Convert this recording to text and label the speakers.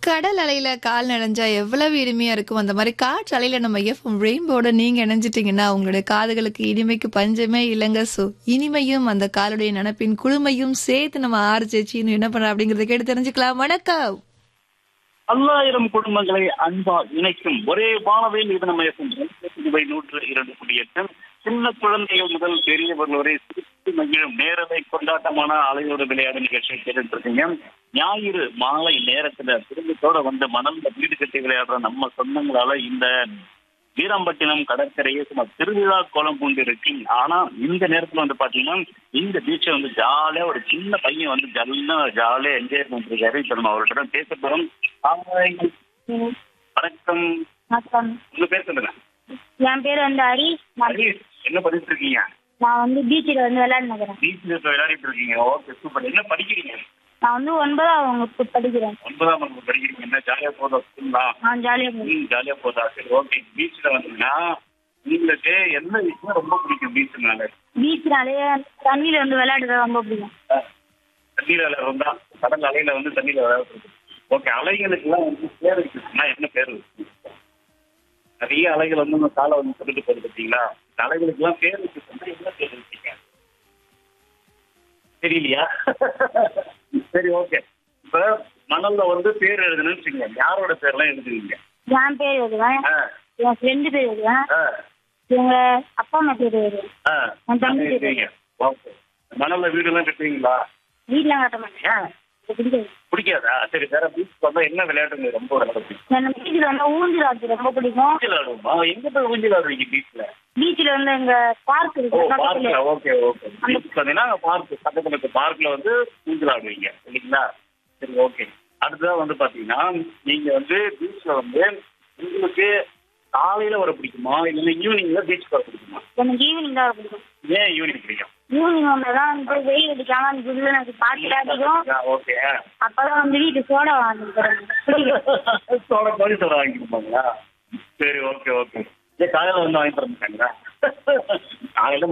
Speaker 1: கடல் அலையில கால் நனைஞ்சா எவ்வளவு இனிமையா இருக்கும் அந்த மாதிரி காற்று அலையில நம்ம எஃப்எம் ரெயின்போட நீங்க இணைஞ்சிட்டீங்கன்னா உங்களுடைய காதுகளுக்கு இனிமைக்கு பஞ்சமே இல்லைங்க சோ இனிமையும் அந்த காலுடைய நினப்பின் குழுமையும் சேர்த்து நம்ம ஆர்ஜேச்சின்னு என்ன பண்ற அப்படிங்கறத கேட்டு தெரிஞ்சுக்கலாம் வணக்கம்
Speaker 2: பல்லாயிரம் குடும்பங்களை அன்பா இணைக்கும் ஒரே வானவில் இது நம்ம புதுவை நூற்று இரண்டு புள்ளி எட்டு சின்ன குழந்தைகள் முதல் பெரியவர்கள் வரை சிரித்து மகிழும் நேரலை கொண்டாட்டமான அலையோடு விளையாடு நிகழ்ச்சியை கேட்டுருக்கீங்க ஞாயிறு மாலை நேரத்துல குடும்பத்தோட வந்து மணல்ல வீடு கட்டி விளையாடுற நம்ம சொந்தங்களால இந்த வீராம்பட்டினம் கடற்கரையே சும்மா திருவிழா கோலம் பூண்டு இருக்கு ஆனா இந்த நேரத்துல வந்து பாத்தீங்கன்னா இந்த பீச்சை வந்து ஜாலியா ஒரு சின்ன பையன் வந்து ஜல்லா ஜாலியா என்ஜாய் பண்ணிருக்காரு இப்ப நம்ம அவர்கிட்ட தான் பேச போறோம் ஹாய். வணக்கம்
Speaker 3: வணக்கம்
Speaker 2: உங்க பேர் சொல்லுங்க
Speaker 3: என் பேர் வந்து ஹரிஷ் நான்
Speaker 2: ஹரிஷ், என்ன பண்ணிட்டு இருக்கீங்க
Speaker 3: நான் வந்து பீச்சில் வந்து விளையாடுனுக்கிறேன்
Speaker 2: பீச்ல இப்ப விளையாடிட்டு இருக்கீங்க ஓகே சூப்பர் என்ன படிக்கிறீங்க
Speaker 3: நான் வந்து ஒன்பதாம் வகுப்பு படிக்கிறேன்
Speaker 2: ஒன்பதாம் வகுப்பு படிக்கிறீங்க என்ன ஜாலியா போதா ஸ்கூல்லா
Speaker 3: நான் ஜாலியாக போகிறேன்
Speaker 2: ம் ஜாலியா போதா சரி ஓகே பீச்ல வந்தீங்கன்னா உங்களுக்கு என்ன விஷயம் ரொம்ப பிடிக்கும் பீச்னால
Speaker 3: பீச்சினாலே தண்ணியில் வந்து விளையாடுறது ரொம்ப பிடிக்கும்
Speaker 2: தண்ணீர் அலை வந்தா கடல் அலையில வந்து தண்ணீர் விளையாடுறது ஓகே அலைகளுக்கு எல்லாம் வந்து பேர் வச்சுன்னா என்ன பேர் வச்சு நிறைய அலைகள் வந்து உங்க காலை வந்து சொல்லிட்டு போகுது பார்த்தீங்களா இந்த அலைகளுக்கு எல்லாம் பேர் வச்சுன்னா என்ன பேர் வச்சீங்க தெரியலையா சரி ஓகே இப்ப மணல்ல வந்து பேர் எழுதணும்னு வச்சுக்கோங்க யாரோட பேர்லாம் எழுதுவீங்க
Speaker 3: என் பேர் எழுதுவேன்
Speaker 2: ஆ,
Speaker 3: என் ஃப்ரெண்டு பேர் எழுதுவேன்
Speaker 2: ஆ,
Speaker 3: எங்க அப்பா அம்மா பேர் எழுதுவேன்
Speaker 2: ஆ.
Speaker 3: என் தம்பி பேர்
Speaker 2: எழுதுவீங்க. ஓகே மணல்ல வீடு எல்லாம் கட்டுவீங்களா
Speaker 3: வீட்டில் கட்ட மாட்டேன்
Speaker 2: ஏன்
Speaker 3: எனக்கு பிடிக்காது
Speaker 2: பிடிக்காதா சரி வேற பீச் வந்தா என்ன விளையாட்டுங்க ரொம்ப விளையாட பிடிக்கும்
Speaker 3: எனக்கு பீச்சில் வந்து ஊஞ்சல் ஆடுறது ரொம்ப பிடிக்கும்
Speaker 2: ஊஞ்சல் ஆடுவோமா எங்க போய் ஊஞ்சல் ஆடுவீங்க பீச்ல
Speaker 3: பீச்சில் வந்து எங்க பார்க்
Speaker 2: ஓ
Speaker 3: இருக்கு
Speaker 2: பார்க்ல
Speaker 3: பக்கத்துல
Speaker 2: ஓகே ஓகே பீச் பாத்தீங்கன்னா பார்க் பக்கத்துல இருக்க பார்க்ல வந்து ஊஞ்சல் ஆடுவீங்க இல்லைங்களா சரி ஓகே அடுத்ததான் வந்து பாத்தீங்கன்னா நீங்க வந்து பீச்ல வந்து உங்களுக்கு காலையில வர பிடிக்குமா இல்ல ஈவினிங்ல பீச் வர பிடிக்குமா
Speaker 3: எனக்கு ஈவினிங் தான் பிடிக்கும்
Speaker 2: ஏன் ஈவினிங் பிடிக்கும்
Speaker 3: ஈவினிங் வந்து தான் வந்து வெயில் அடிக்காம அந்த ஜில்லு எனக்கு பாட்டு அடிக்கும்
Speaker 2: ஓகே
Speaker 3: அப்பதான் வந்து வீட்டு சோடா வாங்கி தரேன்
Speaker 2: சோட கோழி சோட வாங்கிருப்பாங்களா சரி ஓகே ஓகே காலையில வந்து வாங்கி தர மாட்டாங்களா காலையில